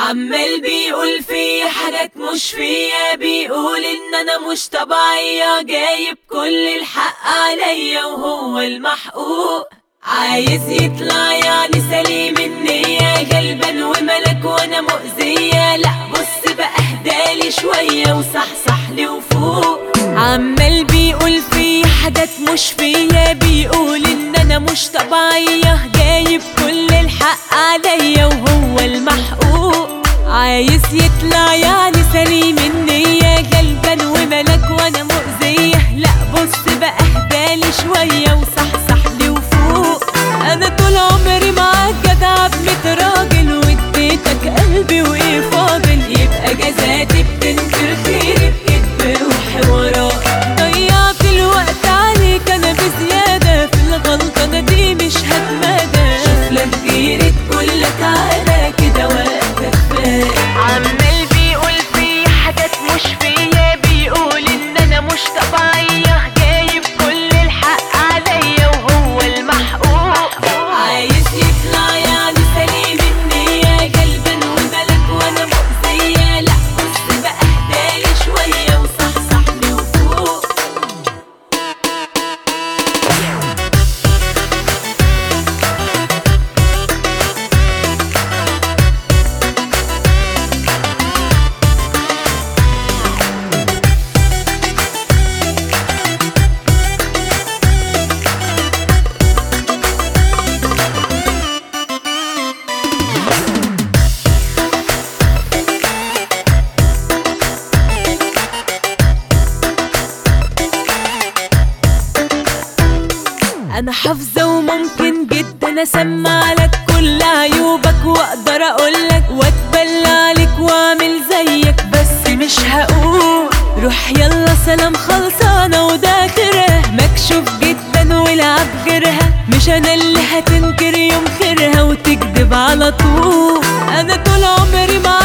عمال بيقول في حاجات مش فيا بيقول ان انا مش طبيعية جايب كل الحق عليا وهو المحقوق عايز يطلع يعني سليم النية غلبان وملك وانا مؤذية لا بص بقى اهدالي شوية وصحصح لي وفوق عمال بيقول في حاجات مش فيا بيقول ان انا مش طبيعية جايب كل الحق عليا وهو المحقوق عايز يطلع يعني سليم النية غلبان وملك وانا مؤذية لا بص بقى اهدالي شوية وصحصح لي وفوق انا طول عمري معاك جدع بميت راجل واديتك قلبي وايه فاضل يبقى جزاتي بتنكر خيري بكدب وحوارات ضيعت الوقت عليك انا بزيادة في الغلطة انا دي مش هتمادى شوف لك غيري تقول لك على كده وقتك فات عمال بيقول في حاجات مش فيا بيقول ان انا مش طبيعية جايب كل الحق عليا وهو المحقوق عايز يطلع يعني سليم النية غلبان وملك وانا مؤذية لا بص بقى اهدالي شوية وصحصح لي وفوق انا حافظة وممكن جدا اسمع لك كل عيوبك واقدر اقولك واتبلى عليك واعمل زيك بس مش هقول روح يلا سلام خلصانة وده اخرها مكشوف جدا والعب جرها مش انا اللي هتنكر يوم خيرها وتكذب على طول انا طول عمري معاك